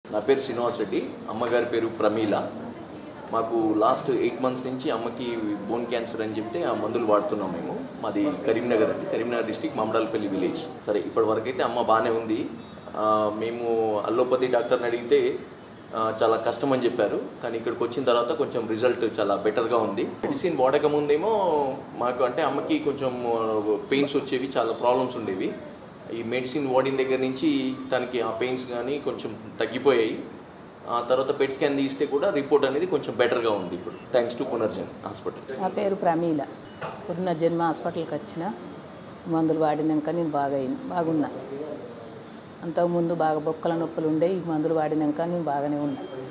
నా పేరు శ్రీనివాస్ రెడ్డి అమ్మగారి పేరు ప్రమీల మాకు లాస్ట్ ఎయిట్ మంత్స్ నుంచి అమ్మకి బోన్ క్యాన్సర్ అని చెప్తే ఆ మందులు వాడుతున్నాం మేము మాది కరీంనగర్ అండి కరీంనగర్ డిస్టిక్ మామిడాలపల్లి విలేజ్ సరే ఇప్పటి వరకు అయితే అమ్మ బాగానే ఉంది ఆ, మేము అల్లోపతి డాక్టర్ని అడిగితే ఆ, చాలా కష్టం అని చెప్పారు కానీ ఇక్కడికి వచ్చిన తర్వాత కొంచెం రిజల్ట్ చాలా బెటర్గా ఉంది మెడిసిన్ వాడక ముందేమో మాకు అంటే అమ్మకి కొంచెం పెయిన్స్ వచ్చేవి చాలా ప్రాబ్లమ్స్ ఉండేవి ఈ మెడిసిన్ వాడిన దగ్గర నుంచి తనకి ఆ పెయిన్స్ కానీ కొంచెం తగ్గిపోయాయి ఆ తర్వాత పెట్ స్కాన్ తీస్తే కూడా రిపోర్ట్ అనేది కొంచెం బెటర్గా ఉంది ఇప్పుడు థ్యాంక్స్ టు పునర్జన్ హాస్పిటల్ నా పేరు ప్రమీల పుట్టిన జన్మ హాస్పిటల్కి వచ్చిన మందులు వాడినాక నేను బాగా అయిన బాగున్నా అంతకుముందు బాగా బొక్కల నొప్పులు ఉండే ఈ మందులు వాడినాక నేను బాగానే ఉన్నా